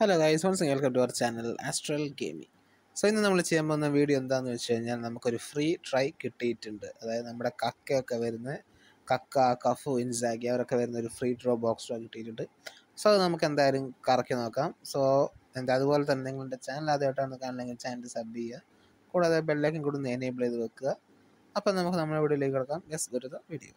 hello guys once welcome to our channel Astral Gaming so ഇന്ന് നമ്മൾ ചെയ്യാൻ പോകുന്ന വീഡിയോ എന്താണെന്ന് വെച്ച് കഴിഞ്ഞാൽ നമുക്കൊരു ഫ്രീ ട്രൈ കിട്ടിയിട്ടുണ്ട് അതായത് നമ്മുടെ കക്കയൊക്കെ വരുന്ന കക്ക കഫു ഇൻസാഗി അവരൊക്കെ വരുന്ന ഒരു ഫ്രീ ഡ്രോ ബോക്സ് ഡ്രോ കിട്ടിയിട്ടുണ്ട് സോ അത് നമുക്ക് എന്തായാലും കറക്കി നോക്കാം സോ എന്താ അതുപോലെ തന്നെ നിങ്ങളുടെ ചാനൽ ആദ്യമായിട്ടാണ് കാണണമെങ്കിൽ ചാനൽ സബ് ചെയ്യുക കൂടാതെ ബെല്ലൈക്കൻ കൂടി ഒന്ന് എനേബിൾ ചെയ്ത് വെക്കുക അപ്പം നമുക്ക് നമ്മുടെ വീഡിയോയിലേക്ക് കിടക്കാം യെസ് വരുന്ന വീഡിയോ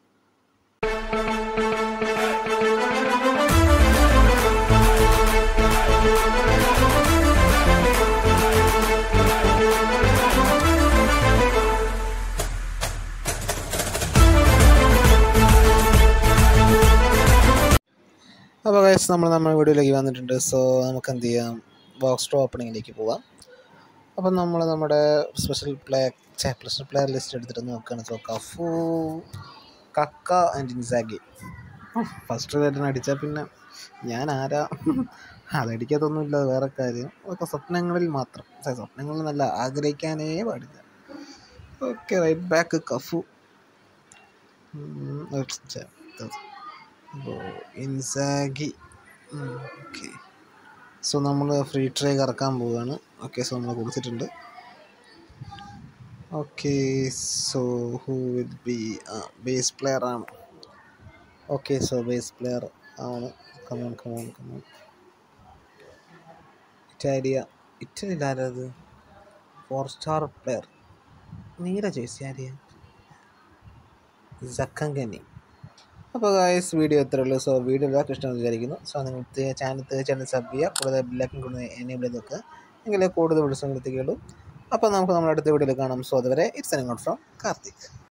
അപ്പോൾ ഗൈസ് നമ്മൾ നമ്മുടെ വീഡിയോയിലേക്ക് വന്നിട്ടുണ്ട് സോ നമുക്ക് എന്ത് ചെയ്യാം ബോക്സ് ഡ്രോ ഓപ്പണിങ്ങിലേക്ക് പോവാം അപ്പം നമ്മൾ നമ്മുടെ special play special player list എടുത്തിട്ട് നോക്കുകയാണ് so Cafu Kaka and Inzaghi first റേറ്റിന് അടിച്ചാൽ പിന്നെ ഞാൻ ആരാ അതടിക്കാത്തൊന്നുമില്ല അത് വേറെ കാര്യം അതൊക്കെ സ്വപ്നങ്ങളിൽ മാത്രം sorry, സ്വപ്നങ്ങളിൽ നല്ല ആഗ്രഹിക്കാനേ പാടില്ല okay right back Cafu Inzaghi okay so നമ്മൾ ഫ്രീ ട്രൈ കറക്കാൻ പോവുകയാണ് ഓക്കെ സോ നമ്മൾ കൊടുത്തിട്ടുണ്ട് okay so who will be base player ആണ് ഓക്കെ സോ ബേസ് പ്ലെയർ ആണ് കമോൺ കമോൺ കമോൺ ഇറ്റാലിയ ഇറ്റലിയിൽ ആരത് ഫോർ സ്റ്റാർ പ്ലെയർ നീല ജേഴ്സി ആര്യ ജക്കങ്കനി അപ്പോൾ ഗായ്സ് വീഡിയോ ഇത്രയേ ഉള്ളൂ സോ വീഡിയോ എല്ലാവർക്കും ഇഷ്ടമെന്ന് വിചാരിക്കുന്നു സോ നിങ്ങൾ ചാനൽ തീർച്ചയായിട്ടും സബ് ചെയ്യുക കൂടുതൽ ബില്ലാക്കും കൂടുതൽ എനേബിൾ ചെയ്ത് വെക്കുക എങ്കിലേ കൂടുതൽ വിളിച്ചു എത്തിക്കുള്ളൂ അപ്പോൾ നമുക്ക് നമ്മുടെ അടുത്ത വീഡിയോയിൽ കാണാം സോ അതുവരെ ഇറ്റ്സ് എൻ ഫ്രോം കാർത്തിക്